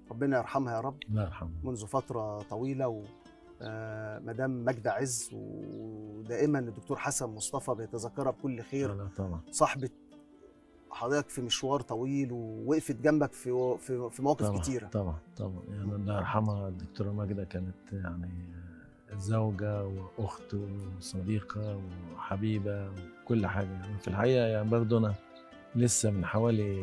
ربنا يرحمها يا رب الله يرحمه منذ فتره طويله و آه، مدام ماجدة عز ودائما الدكتور حسن مصطفى بيتذكرها بكل خير لا طبعا صاحبة حضرتك في مشوار طويل ووقفت جنبك في في, في مواقف طبعا كتيره طبعا طبعا يعني الله يرحمها الدكتوره ماجده كانت يعني زوجة وأخت وصديقة وحبيبة وكل حاجة يعني في الحقيقة يعني برضه أنا لسه من حوالي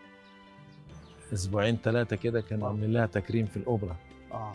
أسبوعين ثلاثة كده كان آه. عاملين لها تكريم في الأوبرا اه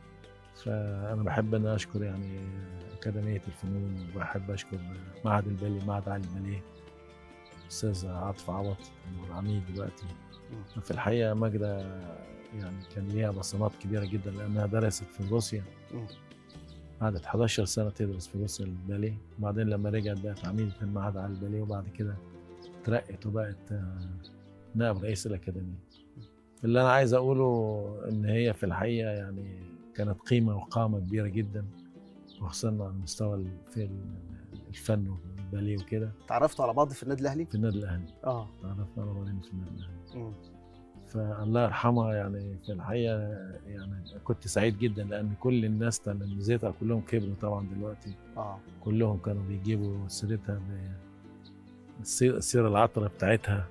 فأنا بحب أن أشكر يعني أكاديمية الفنون وبحب أشكر معهد البالي معهد علي الباليه أستاذ عاطف عوض هو العميد دلوقتي مم. في الحقيقة ماجدة يعني كان ليها بصمات كبيرة جدا لأنها درست في روسيا مم. قعدت 11 سنة تدرس في روسيا الباليه وبعدين لما رجعت بقت عميدة المعهد على الباليه وبعد كده ترقت وبقت آه، نائب رئيس الأكاديمية اللي أنا عايز أقوله إن هي في الحقيقة يعني كانت قيمة وقامة كبيرة جدا وخصوصا على المستوى ال- في ال- الفن والباليه وكده تعرفتوا على بعض في النادي الاهلي في النادي الأهلي اه تعرفنا على بعضين في النادي الأهلي مم. فالله يرحمها يعني في الحقيقه يعني كنت سعيد جدا لان كل الناس تلامذتها كلهم كبروا طبعا دلوقتي اه كلهم كانوا بيجيبوا سيرتها ب- السير- السيره العطره بتاعتها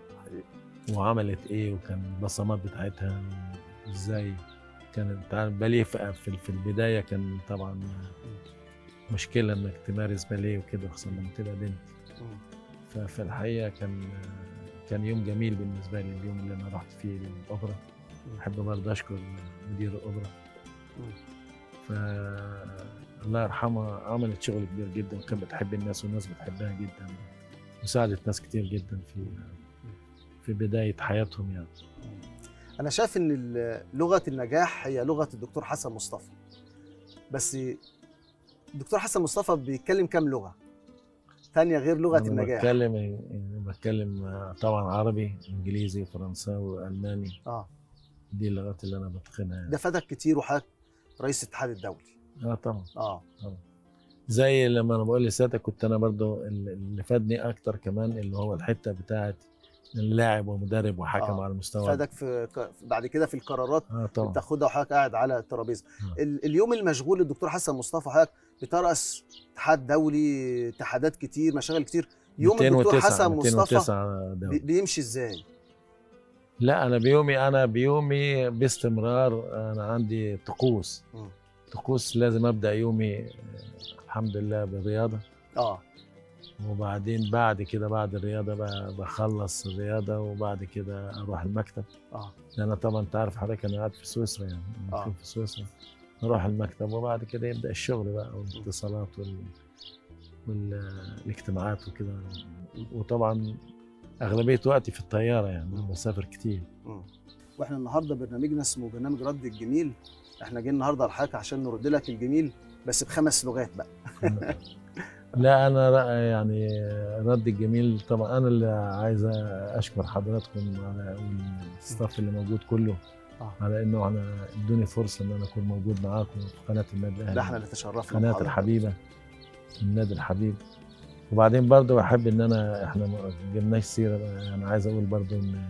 وعملت ايه وكان البصمات بتاعتها ازاي كانت عارف باليه في في- في البدايه كان طبعا مشكله انك تمارس باليه وكده خصوصا لما تبقى بنت مم. ففي الحقيقه كان كان يوم جميل بالنسبه لي اليوم اللي انا رحت فيه الاوبرا احب برضه اشكر مدير الاوبرا مم. ف الله يرحمها عملت شغل كبير جدا وكانت بتحب الناس والناس بتحبها جدا وساعدت ناس كتير جدا في في بدايه حياتهم يعني انا شايف ان ال- لغه النجاح هي لغه الدكتور حسن مصطفى بس الدكتور حسن مصطفى بيتكلم كام لغه تانية غير لغه أنا النجاح بتكلم يعني بتكلم طبعا عربي انجليزي فرنساوي الماني اه دي اللغات اللي انا بتقنها يعني ده فادك كتير وحضرتك رئيس الاتحاد الدولي اه طبعا اه زي لما انا بقول لساتك كنت انا برضو اللي فادني اكتر كمان اللي هو الحته بتاعت اللاعب ومدرب وحكم آه. على المستوى فادك في ك- بعد كده في القرارات اه طبعا بتاخدها وحضرتك قاعد على الترابيزه آه. ال- اليوم المشغول الدكتور حسن مصطفى حضرتك بترأس اتحاد دولي اتحادات كتير مشاغل كتير يوم الدكتور 209 حسن مصطفى 209 دوري. بي- بيمشي ازاي لا انا بيومي انا بيومي باستمرار انا عندي طقوس مم. طقوس لازم ابدا يومي آه، الحمد لله بالرياضه اه وبعدين بعد كده بعد الرياضه بقى بخلص الرياضه وبعد كده اروح المكتب اه لان طبعا انت عارف حضرتك انا قاعد في سويسرا يعني آه. مقيم في سويسرا نروح المكتب وبعد كده يبدا الشغل بقى والاتصالات وال... والاجتماعات وكده وطبعا اغلبيه وقتي في الطياره يعني أنا بسافر كتير مم. واحنا النهارده برنامجنا اسمه برنامج رد الجميل احنا جايين النهارده لحضرتك عشان نرد لك الجميل بس بخمس لغات بقى لا انا رأ- يعني رد الجميل طبعا انا اللي عايز اشكر حضراتكم على والستاف اللي موجود كله آه. على انه انا ادوني فرصه ان انا اكون موجود معاكم في قناه النادي الاهلي ده احنا اللي تشرفنا قناه بحضرتك. الحبيبه النادي الحبيب وبعدين برضه بحب ان انا احنا ما جبناش سيره انا عايز اقول برضه ان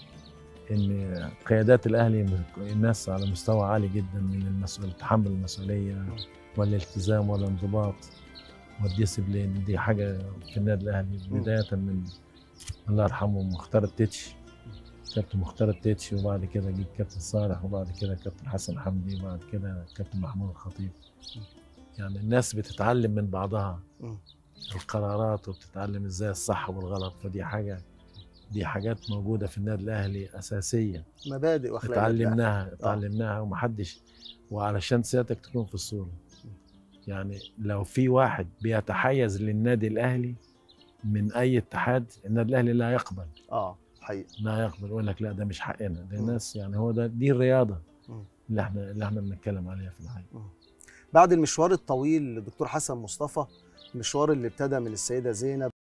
ان قيادات الاهلي الناس على مستوى عالي جدا من المسؤول تحمل المسؤوليه والالتزام والانضباط والديسبلين دي حاجه في النادي الاهلي مم. بدايه من الله يرحمه مختار التتش كابتن مختار التتش وبعد كده جه كابتن صالح وبعد كده كابتن حسن حمدي وبعد كده كابتن محمود الخطيب يعني الناس بتتعلم من بعضها مم. القرارات وبتتعلم ازاي الصح والغلط فدي حاجه دي حاجات موجوده في النادي الاهلي اساسيه مبادئ واخلاق اتعلمناها اتعلمناها ومحدش وعلشان سيادتك تكون في الصوره يعني لو في واحد بيتحيز للنادي الاهلي من اي اتحاد النادي الاهلي لا يقبل اه حقيقي لا يقبل يقول لك لا ده مش حقنا ده مم. الناس يعني هو ده دي الرياضه مم. اللي احنا اللي احنا بنتكلم عليها في الحقيقه بعد المشوار الطويل للدكتور حسن مصطفى المشوار اللي ابتدى من السيده زينب